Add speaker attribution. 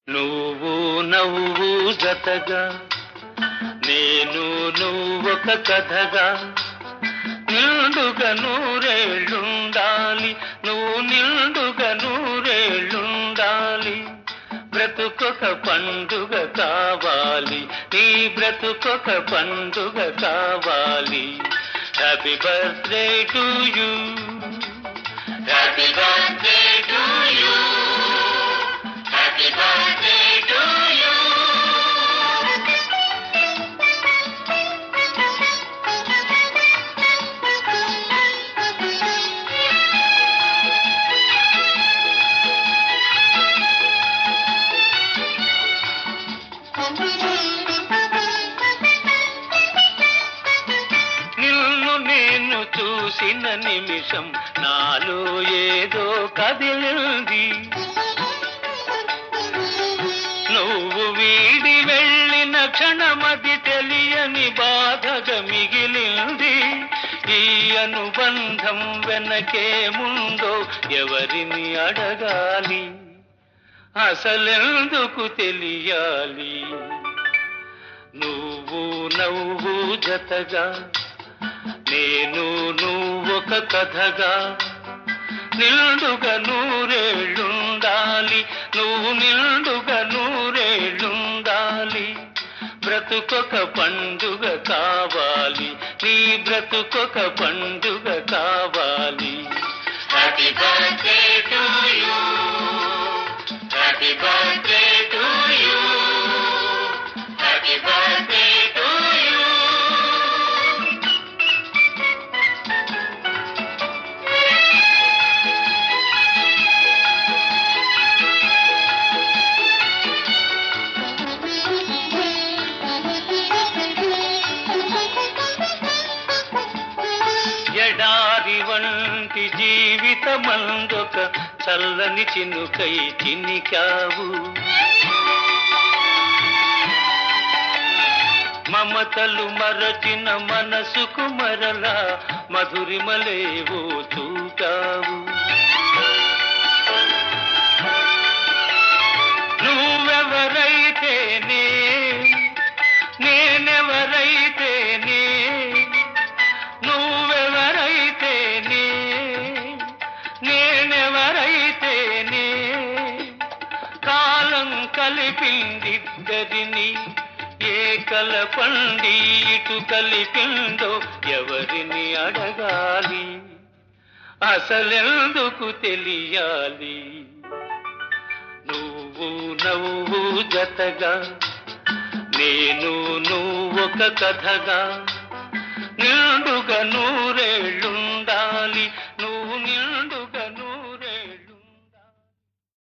Speaker 1: నువ్వు నవ్వు జతగా నేను నువ్వొక కథగా నిండుగా నూరేళ్ళుండాలి నువ్వు నిండుగా నూరేళ్ళుండాలి బ్రతుకొక పండుగ కావాలి నీ బ్రతుకొక పండుగ కావాలి happy birthday to you happy birthday to you happy birthday to you నిన్ను నేను చూసిన నిమిషం నాలో ఏదో కదిలింది నువ్వు వీడి వెళ్ళిన క్షణమది తెలియని బాధగా మిగిలింది ఈ అనుబంధం వెనకేముందో ఎవరిని అడగాలి అసలెందుకు తెలియాలి నువ్వు నవ్వు జతగా నేను నువ్వొక కథగా నిండుగా నూరేళ్ళుండాలి నువ్వు నిండుగా నూరేళ్ళుండాలి బ్రతుకొక పండుగ కావాలి నీ బ్రతుకొక పండుగ కావాలి happy birthday to you happy birthday to you happy birthday to you ఎడారి వంటి జీవితమందొక చల్లని చినుకై చినికావు మమతలు మరచిన మనసుకు మరలా మధురిమలేవో చూపావు నువ్వెవరైతేనే నేనెవరైతేనే నువ్వెవరైతేనే నేనెవరైతేనే కాలం కలిపిందిద్దరిని ఏ కలపండి ఇటు కలిపిందో ఎవరిని అడగాలి అసలెందుకు తెలియాలి నువ్వు నవ్వు జతగా నేను నువ్వొక కథగా